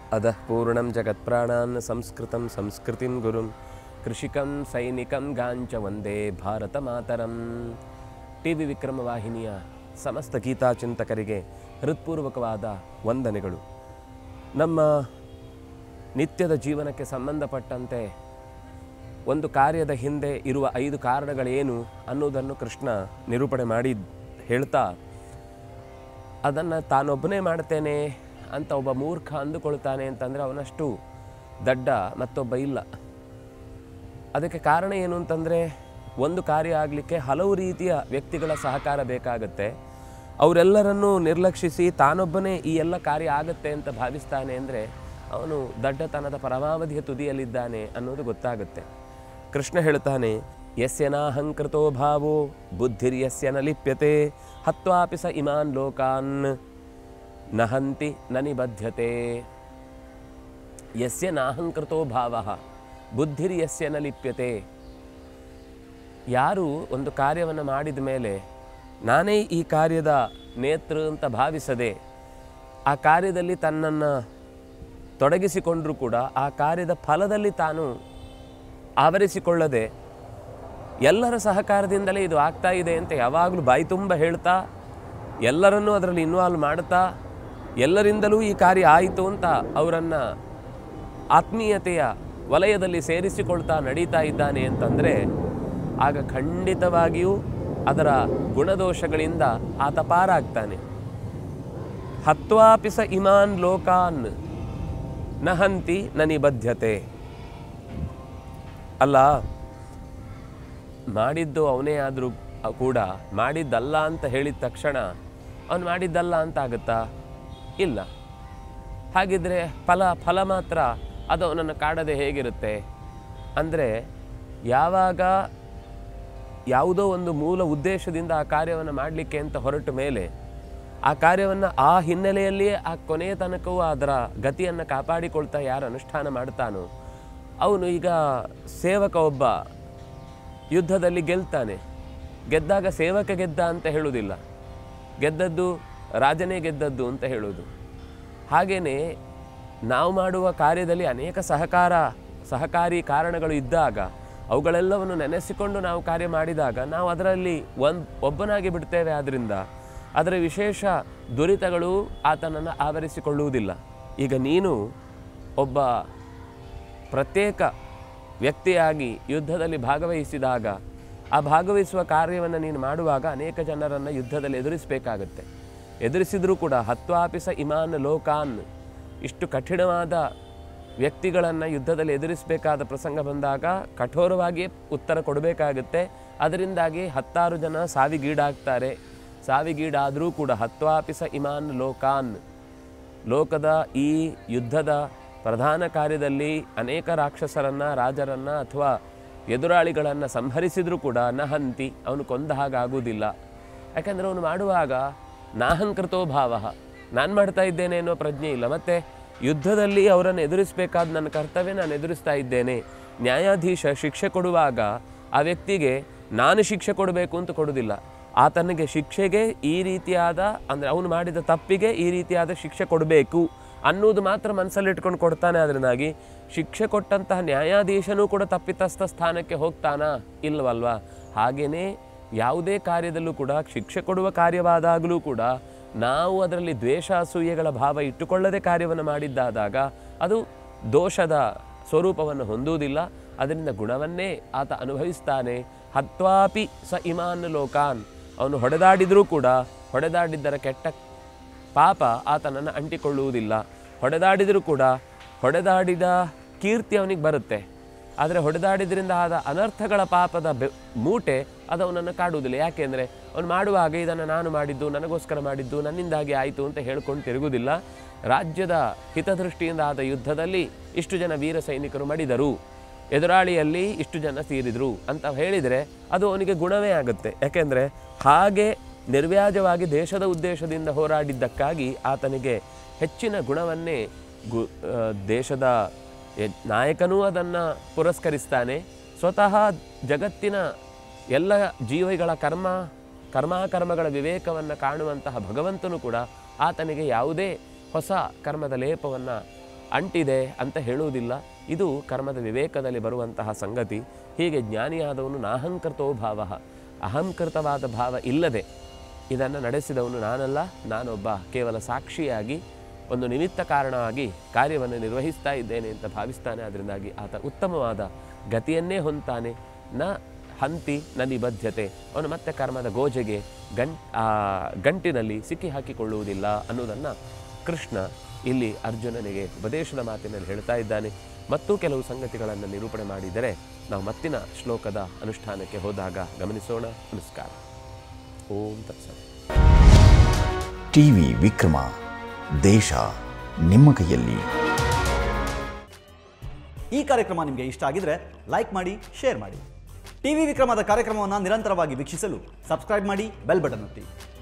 अधः पूर्णं जगत्प्राणान् संस्कृतं संस्कृतिं गुरुं ಕೃಷಿಕಂ ಸೈನಿಕಂ ಗಾಂಚ ವಂದೇ ಭಾರತ ಮಾತರಂ ಟಿ ವಿ ವಿಕ್ರಮ ವಾಹಿನಿಯ ಸಮಸ್ತ ಗೀತಾಚಿಂತಕರಿಗೆ ಹೃತ್ಪೂರ್ವಕವಾದ ವಂದನೆಗಳು ನಮ್ಮ ನಿತ್ಯದ ಜೀವನಕ್ಕೆ ಸಂಬಂಧಪಟ್ಟಂತೆ ಒಂದು ಕಾರ್ಯದ ಹಿಂದೆ ಇರುವ ಐದು ಕಾರಣಗಳೇನು ಅನ್ನೋದನ್ನು ಕೃಷ್ಣ ನಿರೂಪಣೆ ಮಾಡಿ ಹೇಳ್ತಾ ಅದನ್ನು ತಾನೊಬ್ಬನೇ ಮಾಡ್ತೇನೆ ಅಂತ ಒಬ್ಬ ಮೂರ್ಖ ಅಂದುಕೊಳ್ತಾನೆ ಅಂತಂದರೆ ಅವನಷ್ಟು ದಡ್ಡ ಮತ್ತೊಬ್ಬ ಇಲ್ಲ ಅದಕ್ಕೆ ಕಾರಣ ಏನು ಅಂತಂದರೆ ಒಂದು ಕಾರ್ಯ ಆಗಲಿಕ್ಕೆ ಹಲವು ರೀತಿಯ ವ್ಯಕ್ತಿಗಳ ಸಹಕಾರ ಬೇಕಾಗತ್ತೆ ಅವರೆಲ್ಲರನ್ನೂ ನಿರ್ಲಕ್ಷಿಸಿ ತಾನೊಬ್ಬನೇ ಈ ಎಲ್ಲ ಕಾರ್ಯ ಆಗತ್ತೆ ಅಂತ ಭಾವಿಸ್ತಾನೆ ಅಂದರೆ ಅವನು ದಡ್ಡತನದ ಪರಮಾವಧಿಯ ತುದಿಯಲ್ಲಿದ್ದಾನೆ ಅನ್ನೋದು ಗೊತ್ತಾಗುತ್ತೆ ಕೃಷ್ಣ ಹೇಳ್ತಾನೆ ಯಸ್ಯ ನಾಹಂಕೃತೋ ಭಾವೋ ಬುದ್ಧಿರ್ಯಸ್ಯ ನ ಲಿಪ್ಯತೆ ಹತ್ವಾಪಿ ಸ ಇಮಾನ್ ಲೋಕಾನ್ ನಹಂತಿ ನ ನಿಬದ್ಧತೆ ಯಸ್ಯ ನಾಹಂಕೃತೋ ಭಾವ ಬುದ್ಧಿರ್ಯಸ್ಯ ನ ಲಿಪ್ಯತೆ ಯಾರು ಒಂದು ಕಾರ್ಯವನ್ನು ಮಾಡಿದ ಮೇಲೆ ನಾನೇ ಈ ಕಾರ್ಯದ ನೇತೃ ಅಂತ ಭಾವಿಸದೆ ಆ ಕಾರ್ಯದಲ್ಲಿ ತನ್ನನ್ನು ತೊಡಗಿಸಿಕೊಂಡರೂ ಕೂಡ ಆ ಕಾರ್ಯದ ಫಲದಲ್ಲಿ ತಾನು ಆವರಿಸಿಕೊಳ್ಳದೆ ಎಲ್ಲರ ಸಹಕಾರದಿಂದಲೇ ಇದು ಆಗ್ತಾ ಇದೆ ಅಂತ ಯಾವಾಗಲೂ ಬಾಯಿ ತುಂಬ ಹೇಳ್ತಾ ಎಲ್ಲರನ್ನೂ ಅದರಲ್ಲಿ ಇನ್ವಾಲ್ವ್ ಮಾಡ್ತಾ ಎಲ್ಲರಿಂದಲೂ ಈ ಕಾರ್ಯ ಆಯಿತು ಅಂತ ಅವರನ್ನು ಆತ್ಮೀಯತೆಯ ವಲಯದಲ್ಲಿ ಸೇರಿಸಿಕೊಳ್ತಾ ನಡೀತಾ ಇದ್ದಾನೆ ಅಂತಂದರೆ ಆಗ ಖಂಡಿತವಾಗಿಯೂ ಅದರ ಗುಣದೋಷಗಳಿಂದ ಆತ ಪಾರಾಗ್ತಾನೆ ಹತ್ವಾಪಿಸ ಇಮಾನ್ ಲೋಕಾನ್ ನಹಂತಿ ನ ನಿಬದ್ಧತೆ ಅಲ್ಲ ಮಾಡಿದ್ದು ಅವನೇ ಆದರೂ ಕೂಡ ಮಾಡಿದ್ದಲ್ಲ ಅಂತ ಹೇಳಿದ ತಕ್ಷಣ ಅವನು ಮಾಡಿದ್ದಲ್ಲ ಅಂತ ಆಗುತ್ತಾ ಇಲ್ಲ ಹಾಗಿದ್ರೆ ಫಲ ಫಲ ಮಾತ್ರ ಅದು ಅವನನ್ನು ಕಾಡದೆ ಹೇಗಿರುತ್ತೆ ಅಂದರೆ ಯಾವಾಗ ಯಾವುದೋ ಒಂದು ಮೂಲ ಉದ್ದೇಶದಿಂದ ಆ ಕಾರ್ಯವನ್ನು ಮಾಡಲಿಕ್ಕೆ ಅಂತ ಹೊರಟ ಮೇಲೆ ಆ ಕಾರ್ಯವನ್ನು ಆ ಹಿನ್ನೆಲೆಯಲ್ಲಿಯೇ ಆ ಕೊನೆಯ ತನಕವೂ ಅದರ ಗತಿಯನ್ನು ಕಾಪಾಡಿಕೊಳ್ತಾ ಯಾರು ಅನುಷ್ಠಾನ ಮಾಡ್ತಾನೋ ಅವನು ಈಗ ಸೇವಕ ಒಬ್ಬ ಯುದ್ಧದಲ್ಲಿ ಗೆಲ್ತಾನೆ ಗೆದ್ದಾಗ ಸೇವಕ ಗೆದ್ದ ಅಂತ ಹೇಳುವುದಿಲ್ಲ ಗೆದ್ದದ್ದು ರಾಜನೇ ಗೆದ್ದದ್ದು ಅಂತ ಹೇಳೋದು ಹಾಗೆಯೇ ನಾವು ಮಾಡುವ ಕಾರ್ಯದಲ್ಲಿ ಅನೇಕ ಸಹಕಾರ ಸಹಕಾರಿ ಕಾರಣಗಳು ಇದ್ದಾಗ ಅವುಗಳೆಲ್ಲವನ್ನು ನೆನೆಸಿಕೊಂಡು ನಾವು ಕಾರ್ಯ ಮಾಡಿದಾಗ ನಾವು ಅದರಲ್ಲಿ ಒಂದು ಒಬ್ಬನಾಗಿ ಬಿಡ್ತೇವೆ ಆದ್ದರಿಂದ ಅದರ ವಿಶೇಷ ದುರಿತಗಳು ಆತನನ್ನು ಆವರಿಸಿಕೊಳ್ಳುವುದಿಲ್ಲ ಈಗ ನೀನು ಒಬ್ಬ ಪ್ರತ್ಯೇಕ ವ್ಯಕ್ತಿಯಾಗಿ ಯುದ್ಧದಲ್ಲಿ ಭಾಗವಹಿಸಿದಾಗ ಆ ಭಾಗವಹಿಸುವ ಕಾರ್ಯವನ್ನು ನೀನು ಮಾಡುವಾಗ ಅನೇಕ ಜನರನ್ನು ಯುದ್ಧದಲ್ಲಿ ಎದುರಿಸಬೇಕಾಗತ್ತೆ ಎದುರಿಸಿದರೂ ಕೂಡ ಹತ್ವಾಪಿಸ ಇಮಾನ್ ಲೋಕಾನ್ ಇಷ್ಟು ಕಠಿಣವಾದ ವ್ಯಕ್ತಿಗಳನ್ನು ಯುದ್ಧದಲ್ಲಿ ಎದುರಿಸಬೇಕಾದ ಪ್ರಸಂಗ ಬಂದಾಗ ಕಠೋರವಾಗಿಯೇ ಉತ್ತರ ಕೊಡಬೇಕಾಗುತ್ತೆ ಅದರಿಂದಾಗಿ ಹತ್ತಾರು ಜನ ಸಾವಿಗೀಡಾಗ್ತಾರೆ ಸಾವಿಗೀಡಾದರೂ ಕೂಡ ಹತ್ವಾಪಿಸ ಇಮಾನ್ ಲೋಕಾನ್ ಲೋಕದ ಈ ಯುದ್ಧದ ಪ್ರಧಾನ ಕಾರ್ಯದಲ್ಲಿ ಅನೇಕ ರಾಕ್ಷಸರನ್ನು ರಾಜರನ್ನು ಅಥವಾ ಎದುರಾಳಿಗಳನ್ನು ಸಂಹರಿಸಿದರೂ ಕೂಡ ನಹಂತಿ ಅವನು ಕೊಂದ ಹಾಗಾಗುವುದಿಲ್ಲ ಯಾಕಂದರೆ ಅವನು ಮಾಡುವಾಗ ನಾಹಂಕೃತೋ ಭಾವ ನಾನು ಮಾಡ್ತಾ ಇದ್ದೇನೆ ಅನ್ನೋ ಪ್ರಜ್ಞೆ ಇಲ್ಲ ಮತ್ತು ಯುದ್ಧದಲ್ಲಿ ಅವರನ್ನು ಎದುರಿಸಬೇಕಾದ ನನ್ನ ಕರ್ತವ್ಯ ನಾನು ಎದುರಿಸ್ತಾ ಇದ್ದೇನೆ ನ್ಯಾಯಾಧೀಶ ಶಿಕ್ಷೆ ಕೊಡುವಾಗ ಆ ವ್ಯಕ್ತಿಗೆ ನಾನು ಶಿಕ್ಷೆ ಕೊಡಬೇಕು ಅಂತ ಕೊಡೋದಿಲ್ಲ ಆತನಿಗೆ ಶಿಕ್ಷೆಗೆ ಈ ರೀತಿಯಾದ ಅಂದರೆ ಅವನು ಮಾಡಿದ ತಪ್ಪಿಗೆ ಈ ರೀತಿಯಾದ ಶಿಕ್ಷೆ ಕೊಡಬೇಕು ಅನ್ನೋದು ಮಾತ್ರ ಮನಸ್ಸಲ್ಲಿ ಇಟ್ಕೊಂಡು ಕೊಡ್ತಾನೆ ಅದರಿಂದಾಗಿ ಶಿಕ್ಷೆ ಕೊಟ್ಟಂತಹ ನ್ಯಾಯಾಧೀಶನೂ ಕೂಡ ತಪ್ಪಿತಸ್ಥ ಸ್ಥಾನಕ್ಕೆ ಹೋಗ್ತಾನಾ ಇಲ್ವಲ್ವಾ ಹಾಗೆಯೇ ಯಾವುದೇ ಕಾರ್ಯದಲ್ಲೂ ಕೂಡ ಶಿಕ್ಷೆ ಕೊಡುವ ಕಾರ್ಯವಾದಾಗಲೂ ಕೂಡ ನಾವು ಅದರಲ್ಲಿ ದ್ವೇಷ ಅಸೂಯೆಗಳ ಭಾವ ಇಟ್ಟುಕೊಳ್ಳದೆ ಕಾರ್ಯವನ್ನು ಮಾಡಿದ್ದಾದಾಗ ಅದು ದೋಷದ ಸ್ವರೂಪವನ್ನು ಹೊಂದುವುದಿಲ್ಲ ಅದರಿಂದ ಗುಣವನ್ನೇ ಆತ ಅನುಭವಿಸ್ತಾನೆ ಹತ್ವಾಪಿ ಸ ಇಮಾನ್ ಲೋಕಾನ್ ಅವನು ಹೊಡೆದಾಡಿದರೂ ಕೂಡ ಹೊಡೆದಾಡಿದ್ದರ ಕೆಟ್ಟ ಪಾಪ ಆತನನ್ನು ಅಂಟಿಕೊಳ್ಳುವುದಿಲ್ಲ ಹೊಡೆದಾಡಿದರೂ ಕೂಡ ಹೊಡೆದಾಡಿದ ಕೀರ್ತಿ ಅವನಿಗೆ ಬರುತ್ತೆ ಆದರೆ ಹೊಡೆದಾಡಿದ್ರಿಂದ ಆದ ಅನರ್ಥಗಳ ಪಾಪದ ಬೆ ಮೂಟೆ ಅದು ಅವನನ್ನು ಕಾಡುವುದಿಲ್ಲ ಯಾಕೆಂದರೆ ಅವನು ಮಾಡುವಾಗ ಇದನ್ನು ನಾನು ಮಾಡಿದ್ದು ನನಗೋಸ್ಕರ ಮಾಡಿದ್ದು ನನ್ನಿಂದಾಗಿ ಆಯಿತು ಅಂತ ಹೇಳ್ಕೊಂಡು ತಿರುಗುವುದಿಲ್ಲ ರಾಜ್ಯದ ಹಿತದೃಷ್ಟಿಯಿಂದ ಆದ ಯುದ್ಧದಲ್ಲಿ ಇಷ್ಟು ಜನ ವೀರ ಸೈನಿಕರು ಮಡಿದರು ಎದುರಾಳಿಯಲ್ಲಿ ಇಷ್ಟು ಜನ ತೀರಿದರು ಅಂತ ಹೇಳಿದರೆ ಅದು ಅವನಿಗೆ ಗುಣವೇ ಆಗುತ್ತೆ ಯಾಕೆಂದರೆ ಹಾಗೆ ನಿರ್ವ್ಯಾಜವಾಗಿ ದೇಶದ ಉದ್ದೇಶದಿಂದ ಹೋರಾಡಿದ್ದಕ್ಕಾಗಿ ಆತನಿಗೆ ಹೆಚ್ಚಿನ ಗುಣವನ್ನೇ ಗು ಆ, ದೇಶದ ಯ- ನಾಯಕನೂ ಅದನ್ನು ಪುರಸ್ಕರಿಸ್ತಾನೆ ಸ್ವತಃ ಜಗತ್ತಿನ ಎಲ್ಲ ಜೀವಿಗಳ ಕರ್ಮ ಕರ್ಮಾಕರ್ಮಗಳ ವಿವೇಕವನ್ನು ಕಾಣುವಂತಹ ಭಗವಂತನು ಕೂಡ ಆತನಿಗೆ ಯಾವುದೇ ಹೊಸ ಕರ್ಮದ ಲೇಪವನ್ನು ಅಂಟಿದೆ ಅಂತ ಹೇಳುವುದಿಲ್ಲ ಇದು ಕರ್ಮದ ವಿವೇಕದಲ್ಲಿ ಬರುವಂತಹ ಸಂಗತಿ ಹೀಗೆ ಜ್ಞಾನಿಯಾದವನು ನಾಹಂಕೃತೋ ಭಾವ ಅಹಂಕೃತವಾದ ಭಾವ ಇಲ್ಲದೆ ಇದನ್ನು ನಡೆಸಿದವನು ನಾನಲ್ಲ ನಾನೊಬ್ಬ ಕೇವಲ ಸಾಕ್ಷಿಯಾಗಿ ಒಂದು ನಿಮಿತ್ತ ಕಾರಣವಾಗಿ ಕಾರ್ಯವನ್ನು ನಿರ್ವಹಿಸ್ತಾ ಇದ್ದೇನೆ ಅಂತ ಭಾವಿಸ್ತಾನೆ ಅದರಿಂದಾಗಿ ಆತ ಉತ್ತಮವಾದ ಗತಿಯನ್ನೇ ಹೊಂತಾನೆ ನ ಹಂತಿ ನ ನಿಬದ್ಧತೆ ಅವನು ಮತ್ತೆ ಕರ್ಮದ ಗೋಜೆಗೆ ಗಂ ಆ ಗಂಟಿನಲ್ಲಿ ಸಿಕ್ಕಿ ಹಾಕಿಕೊಳ್ಳುವುದಿಲ್ಲ ಅನ್ನೋದನ್ನು ಕೃಷ್ಣ ಇಲ್ಲಿ ಅರ್ಜುನನಿಗೆ ಉಪದೇಶದ ಮಾತಿನಲ್ಲಿ ಹೇಳ್ತಾ ಇದ್ದಾನೆ ಮತ್ತು ಕೆಲವು ಸಂಗತಿಗಳನ್ನು ನಿರೂಪಣೆ ಮಾಡಿದರೆ ನಾವು ಮತ್ತಿನ ಶ್ಲೋಕದ ಅನುಷ್ಠಾನಕ್ಕೆ ಹೋದಾಗ ಗಮನಿಸೋಣ ನಮಸ್ಕಾರ ಓಂ ತತ್ಸತ್ ಟಿವಿ ವಿಕ್ರಮ ದೇಶ ನಿಮ್ಮ ಕೈಯಲ್ಲಿ ಈ ಕಾರ್ಯಕ್ರಮ ನಿಮಗೆ ಇಷ್ಟ ಆಗಿದ್ರೆ ಲೈಕ್ ಮಾಡಿ ಶೇರ್ ಮಾಡಿ ಟಿವಿ ವಿಕ್ರಮದ ಕಾರ್ಯಕ್ರಮವನ್ನು ನಿರಂತರವಾಗಿ ವೀಕ್ಷಿಸಲು ಸಬ್ಸ್ಕ್ರೈಬ್ ಮಾಡಿ ಬೆಲ್ ಬಟನ್ ಒತ್ತಿ